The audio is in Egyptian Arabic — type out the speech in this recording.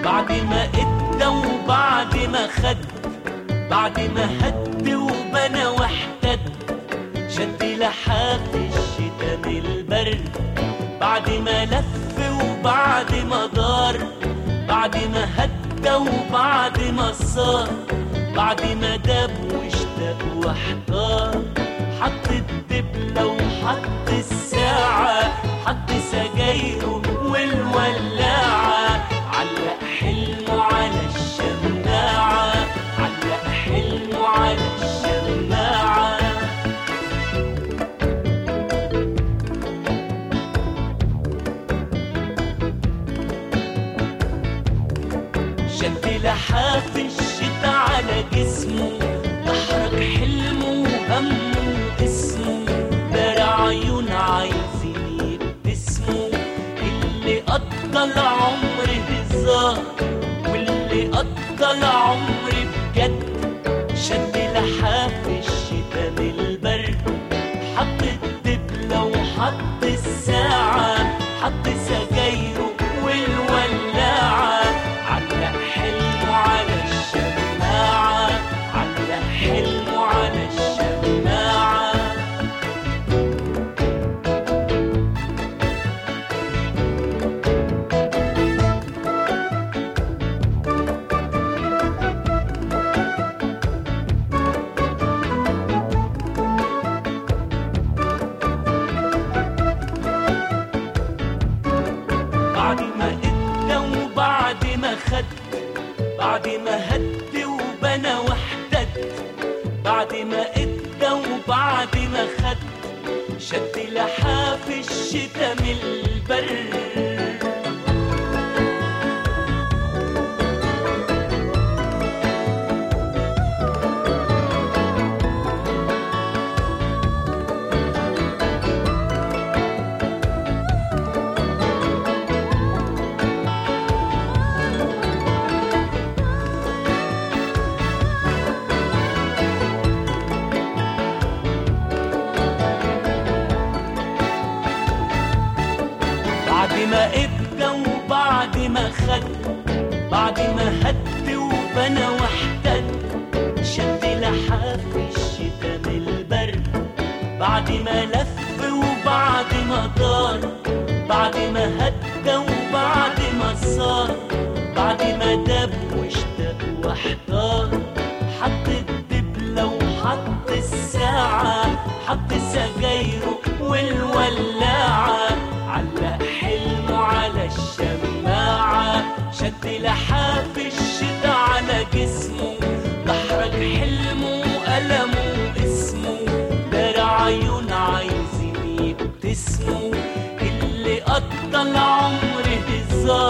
بعد ما ادى وبعد ما خد بعد ما هد وبنى واحتد شد لحاف الشتا من البرد بعد ما لف وبعد ما دار بعد ما هدى وبعد ما صار بعد ما داب واشتاق واحتار حط الدبلة وحط الساعة حط سجايره والولاعة علق حلمه على الشماعة علق حلمه على الشماعة شد لحاف الشتا على جسمه تحرك حلمه وهمه واسمه دار عيون عايزين يبتسموا اللي قضى العمر هزار واللي قضى العمر بجد شد لحاف الشتا من البرد حط الدبلة وحط الساعة حط سجايره والولاعة علق حلمه على الشماعة علق حلمه على الشماعة بعد ما ادى وبعد ما خد بعد ما هد وبنى واحتد بعد ما ادى وبعد ما خد شد لحاف الشتا من البر بعد ما ادى وبعد ما خد بعد ما هد وبنى واحتد شد لحاف الشتا من البرد بعد ما لف وبعد ما دار بعد ما هدى وبعد ما صار بعد ما داب واشتاق واحتار حط الدبلة وحط الساعة حط سجايره والولاعة علق حلمه على الشماعة شد لحاف الشتا على جسمه دحرج حلمه وألمه واسمه دار عيون عايزين يبتسموا اللي قضى العمر هزار